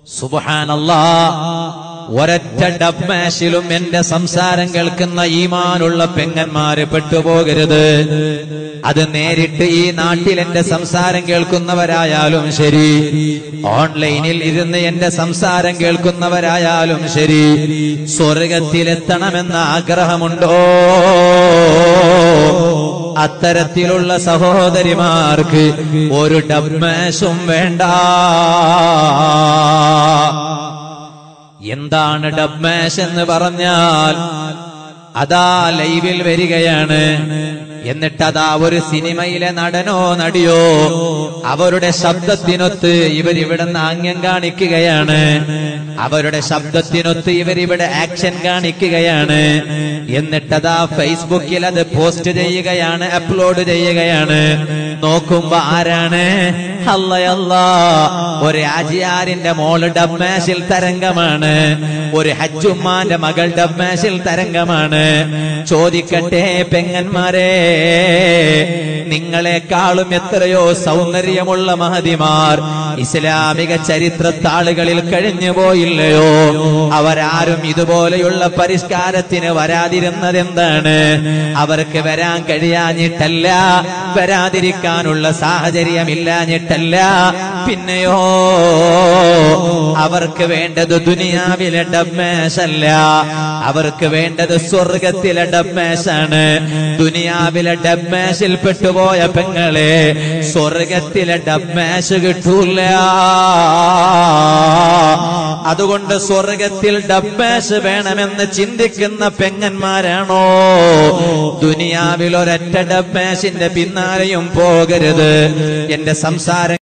സുബഹാനല്ലാ ഒരൊറ്റ ഡബ്മാഷിലും എന്റെ സംസാരം കേൾക്കുന്ന ഈമാനുള്ള പെങ്ങന്മാര് പെട്ടുപോകരുത് അത് നേരിട്ട് ഈ നാട്ടിൽ എന്റെ സംസാരം കേൾക്കുന്നവരായാലും ശരി ഓൺലൈനിൽ ഇരുന്ന് എന്റെ സംസാരം കേൾക്കുന്നവരായാലും ശരി സ്വർഗത്തിലെത്തണമെന്ന ആഗ്രഹമുണ്ടോ അത്തരത്തിലുള്ള സഹോദരിമാർക്ക് ഒരു ഡബ്മാഷും വേണ്ട എന്താണ് ഡബ്മാഷ് എന്ന് പറഞ്ഞാൽ അതാ ലൈവിൽ വരികയാണ് എന്നിട്ട് അതാ ഒരു സിനിമയിലെ നടനോ നടിയോ അവരുടെ ശബ്ദത്തിനൊത്ത് ഇവരിവിടുന്ന് ആംഗ്യം കാണിക്കുകയാണ് അവരുടെ ശബ്ദത്തിനൊത്ത് ഇവരിവിടെ ആക്ഷൻ കാണിക്കുകയാണ് എന്നിട്ടതാ ഫേസ്ബുക്കിൽ അത് പോസ്റ്റ് ചെയ്യുകയാണ് അപ്ലോഡ് ചെയ്യുകയാണ് നോക്കുമ്പോ ആരാണ് അല്ലയല്ല ഒരു ആജിയാരിന്റെ മോള് ഡബ്മാഷിൽ തരംഗമാണ് ഒരു ഹജ്ജുമ്മാന്റെ മകൾ ഡബ്മാഷിൽ തരംഗമാണ് ചോദിക്കട്ടെ പെങ്ങന്മാരെ നിങ്ങളെക്കാളും എത്രയോ സൗന്ദര്യമുള്ള മഹതിമാർ ഇസ്ലാമിക ചരിത്രത്താളുകളിൽ കഴിഞ്ഞു പോയില്ലയോ അവരാരും ഇതുപോലെയുള്ള പരിഷ്കാരത്തിന് വരാതിരുന്നത് എന്താണ് അവർക്ക് വരാൻ കഴിയാഞ്ഞിട്ടല്ല വരാതിരിക്കാനുള്ള സാഹചര്യമില്ലാഞ്ഞിട്ടല്ല പിന്നെയോ അവർക്ക് വേണ്ടത് ദുനിയാവിലെ ഡബ്മേശല്ല അവർക്ക് വേണ്ടത് സ്വർഗത്തിലെ ഡബ്മേശാണ് ദുനിയാവിലെ ഡബ്മേശിൽ പെട്ടുപോയ പെങ്ങളെ സ്വർഗത്തിലെ ഡബ്മേശ് കിട്ടൂല അതുകൊണ്ട് സ്വർഗത്തിൽ ഡബ്മേശ് വേണമെന്ന് ചിന്തിക്കുന്ന പെങ്ങന്മാരാണോ ദുനിയാവിൽ ഒരൊറ്റ ഡബ്മേശിന്റെ പിന്നാലെയും പോകരുത് എന്റെ സംസാരം